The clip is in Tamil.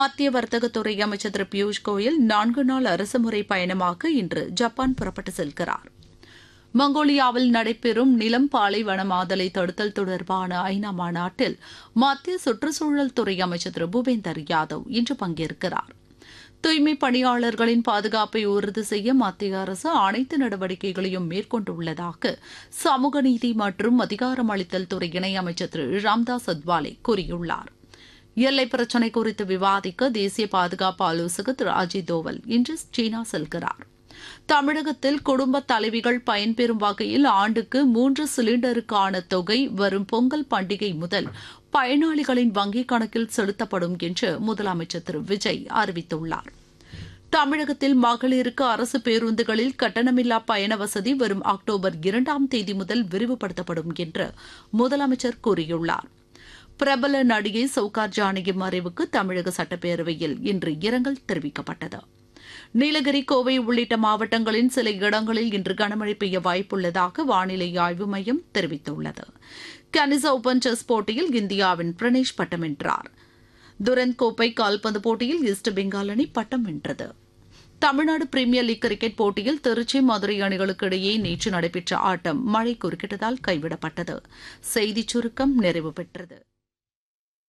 மத்திய வர்த்தகத்துறை அமைச்சர் திரு பியூஷ் கோயல் நான்கு நாள் அரசுமுறை பயணமாக இன்று ஜப்பான் புறப்பட்டு செல்கிறார் மங்கோலியாவில் நடைபெறும் நிலம் பாலைவனமாதலை தடுத்தல் தொடர்பான ஐநா மாநாட்டில் மத்திய சுற்றுச்சூழல் துறை அமைச்சர் திரு பூபேந்தர் யாதவ் இன்று பங்கேற்கிறார் தூய்மை பணியாளர்களின் பாதுகாப்பை உறுதி செய்ய மத்திய அரசு அனைத்து நடவடிக்கைகளையும் மேற்கொண்டுள்ளதாக சமூக நீதி மற்றும் அதிகாரமளித்தல் துறை இணையமைச்சர் திரு ராம்தாஸ் அத்வாலே கூறியுள்ளார் எல்லை பிரச்சினை குறித்து விவாதிக்க தேசிய பாதுகாப்பு ஆலோசகர் திரு அஜித் தோவல் இன்று சீனா செல்கிறார் தமிழகத்தில் குடும்ப தலைவிகள் பயன்பெறும் வகையில் ஆண்டுக்கு மூன்று சிலிண்டருக்கான தொகை வரும் பொங்கல் பண்டிகை முதல் பயனாளிகளின் வங்கிக் கணக்கில் செலுத்தப்படும் என்று முதலமைச்சர் திரு விஜய் அறிவித்துள்ளார் தமிழகத்தில் மகளிருக்கு அரசு பேருந்துகளில் கட்டணமில்லா பயண வசதி வரும் அக்டோபர் இரண்டாம் தேதி முதல் விரிவுபடுத்தப்படும் என்று முதலமைச்சர் கூறியுள்ளார் பிரபல நடிகை சவுகார் ஜானகி மறைவுக்கு தமிழக சட்டப்பேரவையில் இன்று இரங்கல் தெரிவிக்கப்பட்டது நீலகிரி கோவை உள்ளிட்ட மாவட்டங்களின் சில இடங்களில் இன்று கனமழை பெய்ய வாய்ப்புள்ளதாக வானிலை ஆய்வு மையம் தெரிவித்துள்ளது கனிசா ஓபன் செஸ் போட்டியில் இந்தியாவின் பிரணேஷ் பட்டம் வென்றார் துரந்த் கோப்பை கால்பந்து போட்டியில் ஈஸ்ட் பெங்கால் அணி பட்டம் வென்றது தமிழ்நாடு பிரீமியர் லீக் கிரிக்கெட் போட்டியில் திருச்சி மதுரை அணிகளுக்கு இடையே நேற்று நடைபெற்ற ஆட்டம் மழை குறுக்கிட்டதால் கைவிடப்பட்டது செய்திச் சுருக்கம் நிறைவு பெற்றது